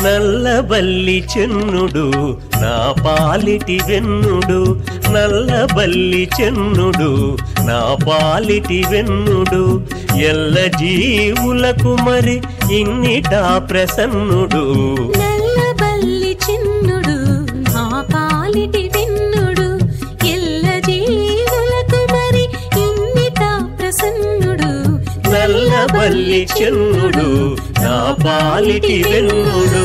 నల్లబల్లి చెన్నుడు నా పాలిటి వెన్నుడు నల్లబల్లి చెన్నుడు నా పాలిటి వెన్నుడు ఎల్ల జీవులకు మరి ఇన్నిటా ప్రసన్నుడు నల్లబల్లి చిన్నుడు నా పాలిటి విన్నుడు ఎల్ల జీవులకు మరి ఇన్నిట ప్రసన్నుడు నల్లబల్లి చెన్నుడు నా పాలిటి వెన్నుడు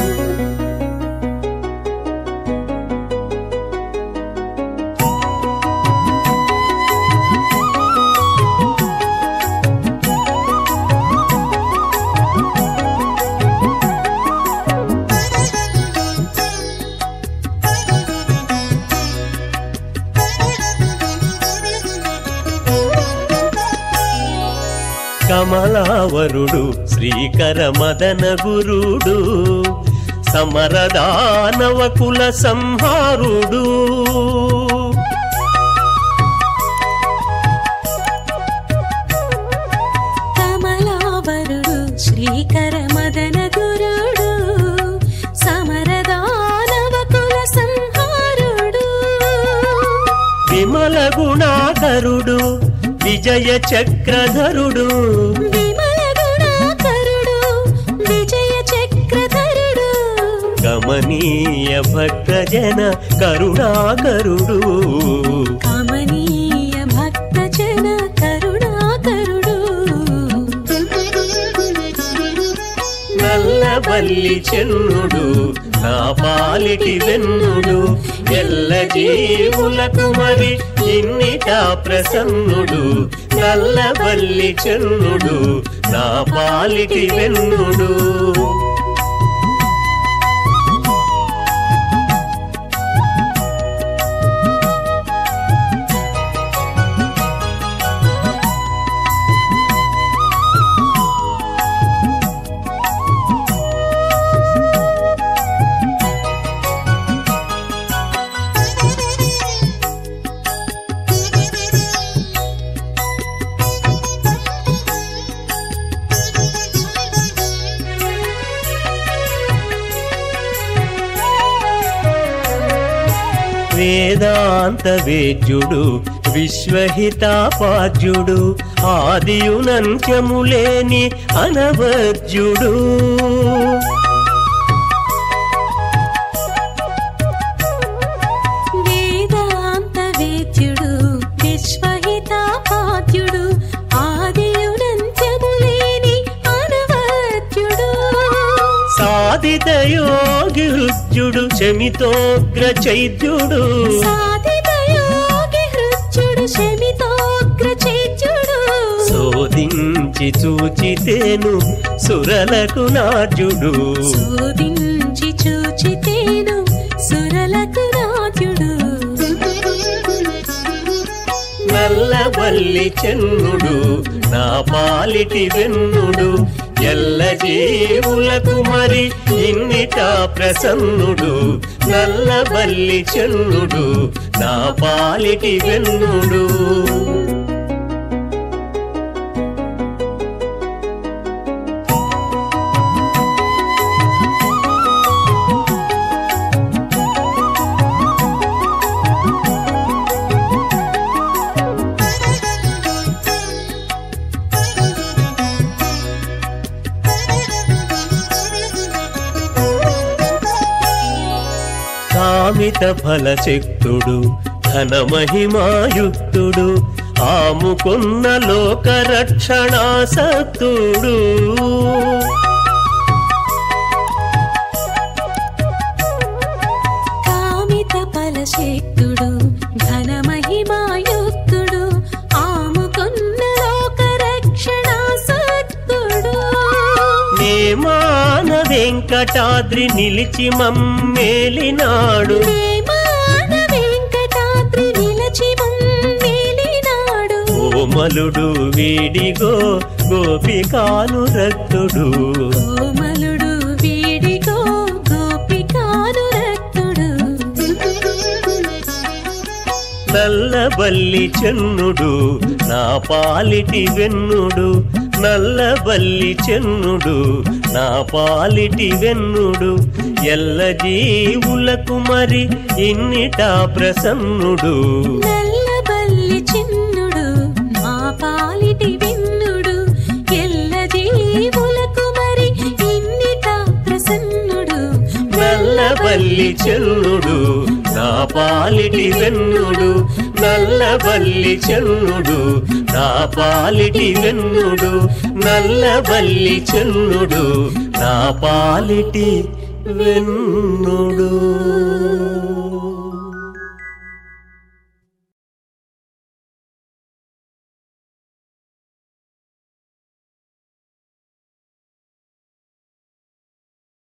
కమలావరుడు శ్రీకర మదన గురుడు సమరదానవ కుల సంహారుడు కమలావరుడు శ్రీకర మదన గురుడు సమరదానవ కుల సంహారుడు విమల గుణాకరుడు విజయ చక్రధరుడు విమల గుణాకరుడు విజయ చక్రధరుడు గమనీయ భక్తజన కరుణాకరుడు కమనీయ భక్తజన కరుణాకరుడు నల్లబల్లి చెన్నుడు నా పాలిటి వెన్నుడు ఎల్ల జీవులకు మరి ఇన్నిటా ప్రసన్నుడు నల్లబల్లి చెన్నుడు నా పాలిటి వెన్నుడు వేదాంత వేద్యుడు విశ్వహితాపాద్యుడు ఆదియునంత్యములేని అనవద్యుడు వేదాంత వేద్యుడు విశ్వహితాపాద్యుడు ఆదియునంత్యములేని అనవద్యుడు సాధిత యోగి హృద్యుడు శమితోగ్ర చైద్యుడు సాధిత యోగి హృత్యుడు శమితోగ్ర చైత్యుడు శోధించి చూచితేను సురలకు నాజుడు శోధించి చూచితేను సురలకు రాజుడు నల్లబల్లి చెన్నుడు నా పాలిటి వెన్నుడు ఎల్ల జీవులకు మరి ఇన్నిటా ప్రసన్నుడు నల్లబల్లి చెన్నుడు నా పాలిటి వెన్నుడు కామిత ఫల శక్తుడు ఘన మహిమాయుక్తుడు ఆముకున్న లోక రక్షణాసక్తుడు కామిత ఫలశక్తుడు ఘన మహిమాయుక్తుడు ఆముకున్న లోక రక్షణ సక్తుడు నేమాన వెంకటాద్రి నిలిచి మమ్మేలినాడు వేమాన వెంకటాద్రి నిలచి మమ్మేలినాడు కోమలుడు వీడిగో గోపికానురక్తుడు కోమలుడు వీడిగో గోపికాను రక్తుడు నల్లబల్లి చెన్నుడు నా పాలిటి వెన్నుడు నల్లబల్లి చెన్నుడు నా పాలిటి వెన్నుడు ఎల్ల జీవులకు మరి ఇన్నిటా ప్రసన్నుడు నల్లబల్లి చిన్నుడు మా పాలిటి విన్నుడు ఎల్ల జీవులకు మరి ఇన్నిట ప్రసన్నుడు నల్లబల్లి చెన్నుడు నా పాలిటి వెన్నుడు నల్లబల్లి చెన్నుడు నా పాలిటి వెన్నుడు నల్లబల్లి చెన్నుడు నా పాలిటి వెన్నుడు